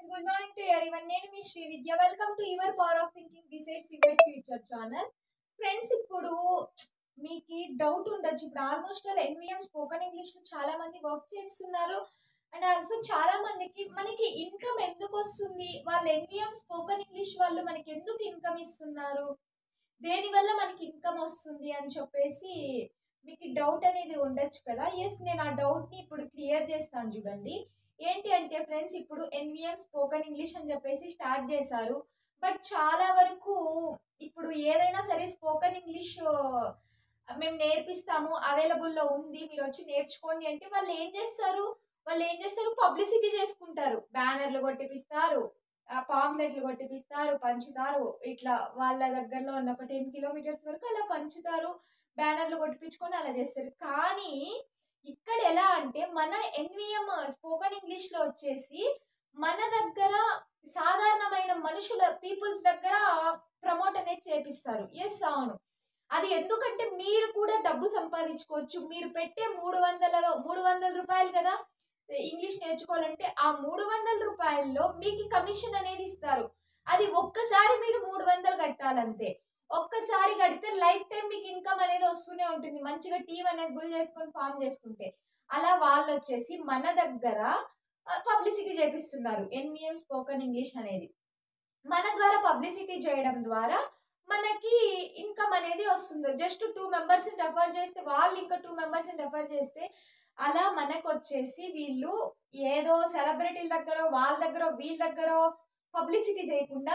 good morning to everyone నేను మీ Sri Vidya welcome to your power of thinking decides your future channel friends ఇప్పుడు మీకు doubt ఉండొచ్చు ఇప్పుడు almost all NVM spoken English చాలా మంది వర్క్ చేస్తున్నారు అండ్ ఆల్సో చాలా మందికి మనకి ఇన్కమ్ ఎందుకు వస్తుంది వాళ్ళు ఎన్విఎం స్పోకెన్ ఇంగ్లీష్ వాళ్ళు మనకి ఎందుకు ఇన్కమ్ ఇస్తున్నారు దేనివల్ల మనకి ఇన్కమ్ వస్తుంది అని చెప్పేసి మీకు డౌట్ అనేది ఉండొచ్చు కదా ఎస్ నేను ఆ డౌట్ని ఇప్పుడు క్లియర్ చేస్తాను చూడండి ఏంటి అంటే ఫ్రెండ్స్ ఇప్పుడు ఎన్విఎం స్పోకెన్ ఇంగ్లీష్ అని చెప్పేసి స్టార్ట్ చేశారు బట్ చాలా వరకు ఇప్పుడు ఏదైనా సరే స్పోకెన్ ఇంగ్లీష్ మేము నేర్పిస్తాము అవైలబుల్లో ఉంది మీరు వచ్చి నేర్చుకోండి అంటే వాళ్ళు ఏం చేస్తారు వాళ్ళు ఏం చేస్తారు పబ్లిసిటీ చేసుకుంటారు బ్యానర్లు కొట్టిపిస్తారు పాంప్లెట్లు కొట్టిపిస్తారు పంచుతారు ఇట్లా వాళ్ళ దగ్గరలో ఉన్న ఒక టెన్ కిలోమీటర్స్ వరకు అలా పంచుతారు బ్యానర్లు కొట్టిపించుకొని అలా చేస్తారు కానీ ఇక్కడ ఎలా అంటే మన ఎన్విఎం స్పోకెన్ ఇంగ్లీష్లో వచ్చేసి మన దగ్గర సాధారణమైన మనుషుల పీపుల్స్ దగ్గర ప్రమోట్ అనేది చేపిస్తారు ఎస్ అవును అది ఎందుకంటే మీరు కూడా డబ్బు సంపాదించుకోవచ్చు మీరు పెట్టే మూడు వందలలో మూడు వందల రూపాయలు కదా ఇంగ్లీష్ నేర్చుకోవాలంటే ఆ మూడు వందల రూపాయల్లో మీకు కమిషన్ అనేది ఇస్తారు అది ఒక్కసారి మీరు మూడు వందలు కట్టాలంతే ఒక్కసారి కడితే లైఫ్ టైం మీకు ఇన్కమ్ అనేది వస్తూనే ఉంటుంది మంచిగా టీం అనేది బుల్ చేసుకొని ఫామ్ చేసుకుంటే అలా వాళ్ళు వచ్చేసి మన దగ్గర పబ్లిసిటీ చేపిస్తున్నారు ఎన్విఎం స్పోకెన్ ఇంగ్లీష్ అనేది మన ద్వారా పబ్లిసిటీ చేయడం ద్వారా మనకి ఇన్కమ్ అనేది వస్తుంది జస్ట్ టూ మెంబర్స్ని రెఫర్ చేస్తే వాళ్ళు ఇంకా టూ మెంబర్స్ని రెఫర్ చేస్తే అలా మనకు వచ్చేసి వీళ్ళు ఏదో సెలబ్రిటీల దగ్గర వాళ్ళ దగ్గర వీళ్ళ దగ్గర పబ్లిసిటీ చేయకుండా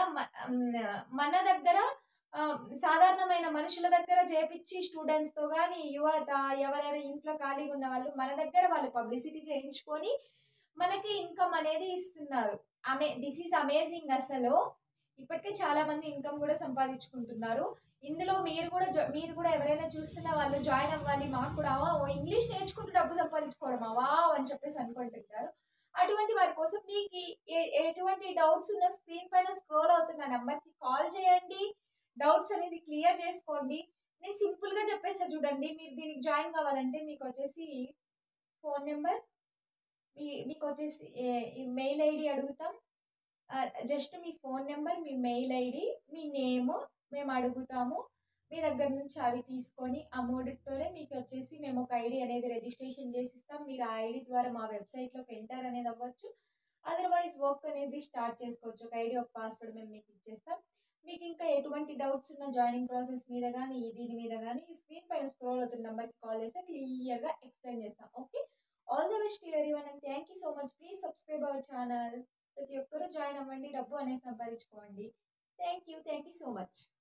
మన దగ్గర సాధారణమైన మనుషుల దగ్గర చేపించి స్టూడెంట్స్తో కానీ యువత ఎవరైనా ఇంట్లో ఖాళీగా ఉన్న వాళ్ళు మన దగ్గర వాళ్ళు పబ్లిసిటీ చేయించుకొని మనకి ఇన్కమ్ అనేది ఇస్తున్నారు అమే దిస్ ఈజ్ అమేజింగ్ అసలు ఇప్పటికే చాలా మంది ఇన్కమ్ కూడా సంపాదించుకుంటున్నారు ఇందులో మీరు కూడా మీరు కూడా ఎవరైనా చూస్తున్న వాళ్ళు జాయిన్ అవ్వాలి మాకు కూడా ఓ ఇంగ్లీష్ నేర్చుకుంటూ డబ్బు సంపాదించుకోవడం అవా అని చెప్పేసి అనుకుంటుంటారు అటువంటి వారి కోసం మీకు ఎటువంటి డౌట్స్ ఉన్న స్క్రీన్ పైన స్క్రోల్ అవుతున్న నెంబర్కి కాల్ చేయండి డౌట్స్ అనేది క్లియర్ చేసుకోండి నేను సింపుల్గా చెప్పేస్తా చూడండి మీరు దీనికి జాయిన్ కావాలంటే మీకు వచ్చేసి ఫోన్ నెంబర్ మీ మీకు వచ్చేసి మెయిల్ ఐడి అడుగుతాం జస్ట్ మీ ఫోన్ నెంబర్ మీ మెయిల్ ఐడి మీ నేమ్ మేము అడుగుతాము మీ దగ్గర నుంచి అవి తీసుకొని ఆ మూడితోనే మీకు వచ్చేసి మేము ఒక ఐడి అనేది రిజిస్ట్రేషన్ చేసి ఇస్తాం మీరు ఆ ఐడి ద్వారా మా వెబ్సైట్లోకి ఎంటర్ అనేది అవ్వచ్చు అదర్వైజ్ వర్క్ అనేది స్టార్ట్ చేసుకోవచ్చు ఒక ఐడి ఒక పాస్వర్డ్ మేము మీకు ఇచ్చేస్తాం మీకు ఇంకా ఎటువంటి డౌట్స్ ఉన్న జాయినింగ్ ప్రాసెస్ మీద కానీ దీని మీద కానీ స్క్రీన్ పైన స్క్రోల్ అవుతున్న నెంబర్కి కాల్ చేస్తే క్లియర్గా ఎక్స్ప్లెయిన్ చేస్తాం okay all the best everyone and thank you so much please subscribe our channel ప్రతి ఒక్కరూ జాయిన్ అవ్వండి డబ్బు అనేది సంపాదించుకోండి thank you thank you so much